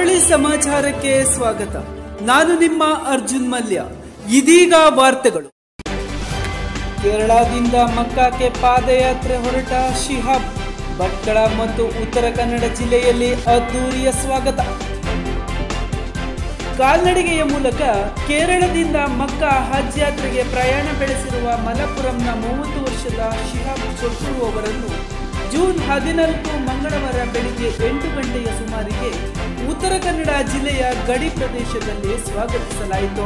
ಕರಾವಳಿ ಸಮಾಚಾರಕ್ಕೆ ಸ್ವಾಗತ ನಾನು ನಿಮ್ಮ ಅರ್ಜುನ್ ಮಲ್ಯ ಇದೀಗ ವಾರ್ತೆಗಳು ಕೇರಳದಿಂದ ಮಕ್ಕಾಕ್ಕೆ ಪಾದಯಾತ್ರೆ ಹೊರಟ ಶಿಹಾಬ್ ಭಟ್ಕಳ ಮತ್ತು ಉತ್ತರ ಕನ್ನಡ ಜಿಲ್ಲೆಯಲ್ಲಿ ಅದ್ದೂರಿಯ ಸ್ವಾಗತ ಕಾಲ್ನಡಿಗೆಯ ಮೂಲಕ ಕೇರಳದಿಂದ ಮಕ್ಕಾ ಹಜ್ ಯಾತ್ರೆಗೆ ಪ್ರಯಾಣ ಬೆಳೆಸಿರುವ ಮಲಪುರಂನ ಮೂವತ್ತು ವರ್ಷದ ಶಿಹಾಬ್ ಚೊಟ್ಟರು ಅವರನ್ನು ಜೂನ್ ಹದಿನಾಲ್ಕು ಮಂಗಳವಾರ ಬೆಳಿಗ್ಗೆ ಎಂಟು ಗಂಟೆಯ ಸುಮಾರಿಗೆ ಉತ್ತರ ಕನ್ನಡ ಜಿಲ್ಲೆಯ ಗಡಿ ಪ್ರದೇಶದಲ್ಲಿ ಸ್ವಾಗತಿಸಲಾಯಿತು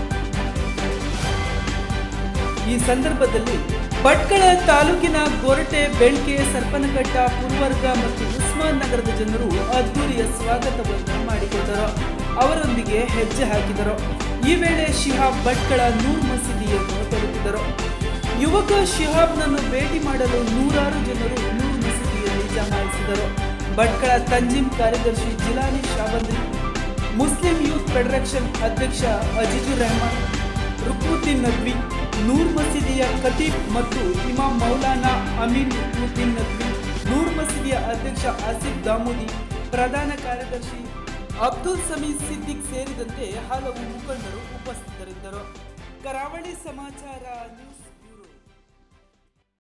ಈ ಸಂದರ್ಭದಲ್ಲಿ ಭಟ್ಕಳ ತಾಲೂಕಿನ ಗೊರಟೆ ಬೆಳ್ಕೆ ಸರ್ಪನಘಟ್ಟ ಪುರ್ವರ್ಗ ಮತ್ತು ಉಸ್ಮಾನ್ ನಗರದ ಜನರು ಅದ್ದೂರಿಯ ಸ್ವಾಗತವನ್ನು ಮಾಡಿಕೊಂಡರು ಅವರೊಂದಿಗೆ ಹೆಜ್ಜೆ ಹಾಕಿದರು ಈ ವೇಳೆ ಶಿಹಾಬ್ ಭಟ್ಕಳ ನೂರ್ ಮಸೀದಿಯನ್ನು ತಲುಪಿದರು ಯುವಕ ಶಿಹಾಬ್ನನ್ನು ಭೇಟಿ ಮಾಡಲು ನೂರಾರು ಜನರು ನೂರ್ ಮಸೀದಿಯಲ್ಲಿ ಜಮಾಯಿಸಿದರು ಭಟ್ಕಳ ತಂಜಿಮ್ ಕಾರ್ಯದರ್ಶಿ Jilani Shabandri Muslim youth federation ಅಧ್ಯಕ್ಷ ಅಜಿಜುರ್ ರೆಹಮಾನ್ ರುಕ್ನುದ್ದೀನ್ ನದ್ವಿ ನೂರ್ ಮಸೀದಿಯ ಖತೀಬ್ ಮತ್ತು ಇಮಾಮ್ ಮೌಲಾನಾ ಅಮೀನ್ ರುಕ್ನುದ್ದೀನ್ ನದ್ವಿ ನೂರ್ ಮಸೀದಿಯ ಅಧ್ಯಕ್ಷ ಆಸಿಫ್ ದಾಮೋದಿ ಪ್ರಧಾನ ಕಾರ್ಯದರ್ಶಿ ಅಬ್ದುಲ್ ಸಮೀದ್ ಸಿದ್ದಿಕ್ ಸೇರಿದಂತೆ ಹಲವು ಮುಖಂಡರು ಉಪಸ್ಥಿತರಿದ್ದರು ಕರಾವಳಿ ಸಮಾಚಾರ ನ್ಯೂಸ್